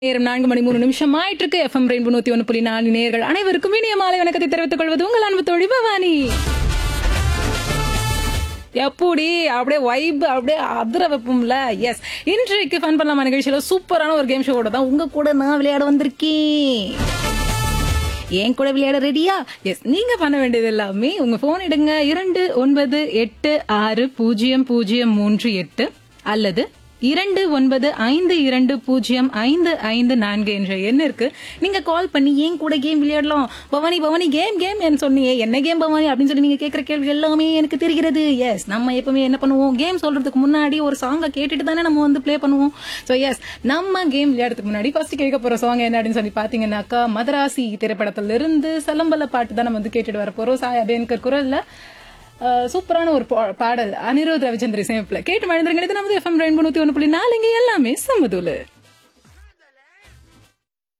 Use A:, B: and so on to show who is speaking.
A: நேரம் நான்கு மணி மூணு நிமிஷம் ஆயிட்டு இருக்கு எஃப்எம் ரெயின்போ நூத்தி ஒன்று புள்ளி நாலு நேர்கள் அனைவருக்கும் இனிய மாலை வணக்கத்தை தெரிவித்துக் கொள்வது உங்கள் அன்பு தோழி பவானி எப்படி அப்படியே வைப் அப்படியே அதிர வைப்போம்ல எஸ் இன்றைக்கு ஃபன் பண்ணலாமா நிகழ்ச்சியில சூப்பரான ஒரு கேம் ஷோட தான் உங்க கூட நான் விளையாட வந்திருக்கேன் என் கூட விளையாட ரெடியா எஸ் நீங்க பண்ண வேண்டியது எல்லாமே உங்க போன் எடுங்க இரண்டு ஒன்பது எட்டு ஆறு பூஜ்ஜியம் பூஜ்ஜியம் மூன்று எட்டு அல்லது இரண்டு ஒன்பது ஐந்து இரண்டு பூஜ்ஜியம் ஐந்து ஐந்து நான்கு என்ற எண்ணிற்கு நீங்க கால் பண்ணி ஏன் கூட கேம் விளையாடலாம் பவானி பவானி கேம் கேம் என்று சொன்னீங்க என்ன கேம் பவானி அப்படின்னு சொல்லி நீங்க கேட்கிற கேள்வி எல்லாமே எனக்கு தெரிகிறது எஸ் நம்ம எப்பவுமே என்ன பண்ணுவோம் கேம் சொல்றதுக்கு முன்னாடி ஒரு சாங்கை கேட்டுட்டு தானே நம்ம வந்து ப்ளே பண்ணுவோம் ஸோ எஸ் நம்ம கேம் விளையாடுறதுக்கு முன்னாடி ஃபர்ஸ்ட் கேட்க போற சாங் என்ன அப்படின்னு சொல்லி பாத்தீங்கன்னாக்கா மதராசி திரைப்படத்துல இருந்து சலம்பல பாட்டு தான் நம்ம வந்து கேட்டுட்டு வர போறோம் சாய் அபேன்கர் குரல்ல அஹ், சூப்பரான ஒரு பா- பாடல் அனிருத் ரவிச்சந்திர இசையமைப்புல கேட்டு மழந்திருங்க நமது எஃப்எம் ரெயின்போ நூத்தி ஒன்று புள்ளி நாலு இங்க எல்லாமே சமதுல